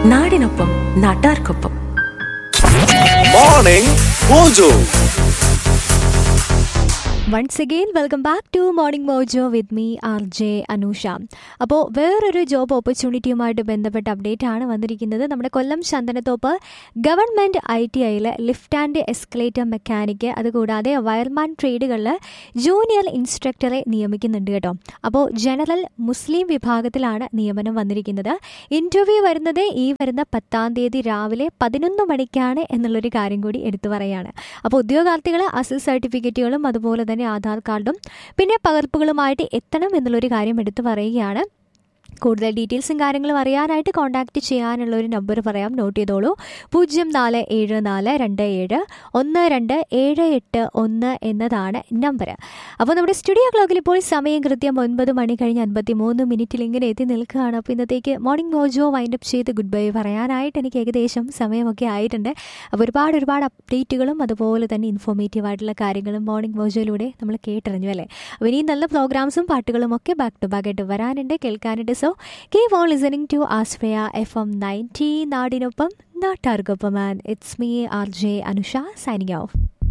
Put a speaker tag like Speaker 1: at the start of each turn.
Speaker 1: നാടിനൊപ്പം നാട്ടാർക്കൊപ്പം
Speaker 2: morning mojo
Speaker 3: once again welcome back to morning mojo with me R J Anusha അപ്പോൾ വേറൊരു job ഓപ്പർച്യൂണിറ്റിയുമായിട്ട് ബന്ധപ്പെട്ട അപ്ഡേറ്റ് ആണ് വന്നിരിക്കുന്നത് നമ്മുടെ Kollam Chandanathoppu government I T ഐയിൽ ലിഫ്റ്റ് ആൻഡ് എസ്കലേറ്റർ മെക്കാനിക്ക് അതുകൂടാതെ വയർമാൻ ട്രേഡുകളിൽ ജൂനിയർ ഇൻസ്ട്രക്ടറെ നിയമിക്കുന്നുണ്ട് കേട്ടോ അപ്പോൾ ജനറൽ മുസ്ലിം വിഭാഗത്തിലാണ് നിയമനം വന്നിരിക്കുന്നത് ഇൻ്റർവ്യൂ വരുന്നത് ഈ വരുന്ന പത്താം തീയതി രാവിലെ പതിനൊന്ന് മണിക്കാണ് എന്നുള്ളൊരു കാര്യം കൂടി എടുത്തു പറയുകയാണ് അപ്പോൾ ഉദ്യോഗാർത്ഥികൾ അസിൽ സർട്ടിഫിക്കറ്റുകളും അതുപോലെ തന്നെ ആധാർ കാർഡും പിന്നെ പകർപ്പുകളുമായിട്ട് എത്തണം എന്നുള്ളൊരു കാര്യം എടുത്തു പറയുകയാണ് കൂടുതൽ ഡീറ്റെയിൽസും കാര്യങ്ങളും അറിയാനായിട്ട് കോൺടാക്റ്റ് ചെയ്യാനുള്ള ഒരു നമ്പർ പറയാം നോട്ട് ചെയ്തോളൂ പൂജ്യം നാല് ഏഴ് നാല് രണ്ട് ഏഴ് ഒന്ന് രണ്ട് ഏഴ് എട്ട് ഒന്ന് എന്നതാണ് നമ്പർ അപ്പോൾ നമ്മുടെ സ്റ്റുഡിയോ ക്ലോക്കിൽ ഇപ്പോൾ സമയം കൃത്യം ഒൻപത് മണി കഴിഞ്ഞ് അൻപത്തി മൂന്ന് മിനിറ്റിൽ ഇങ്ങനെ എത്തി നിൽക്കുകയാണ് അപ്പോൾ ഇന്നത്തേക്ക് മോർണിംഗ് മോജോ വൈൻഡപ്പ് ചെയ്ത് ഗുഡ് ബൈ പറയാനായിട്ട് എനിക്ക് ഏകദേശം സമയമൊക്കെ ആയിട്ടുണ്ട് അപ്പോൾ ഒരുപാട് ഒരുപാട് അപ്ഡേറ്റുകളും അതുപോലെ തന്നെ ഇൻഫോർമേറ്റീവ് ആയിട്ടുള്ള കാര്യങ്ങളും മോർണിംഗ് മോജോയിലൂടെ നമ്മൾ കേട്ടറിഞ്ഞു അല്ലേ അപ്പോൾ ഇനിയും നല്ല പ്രോഗ്രാംസും പാട്ടുകളും ഒക്കെ ബാക്ക് ടു ബാക്ക് ആയിട്ട് വരാനുണ്ട് കേൾക്കാനുണ്ട് so keep on listening to Astraya F M ninety നാടിനൊപ്പം നാട്ടാർക്കൊപ്പം and it's me R J Anusha signing of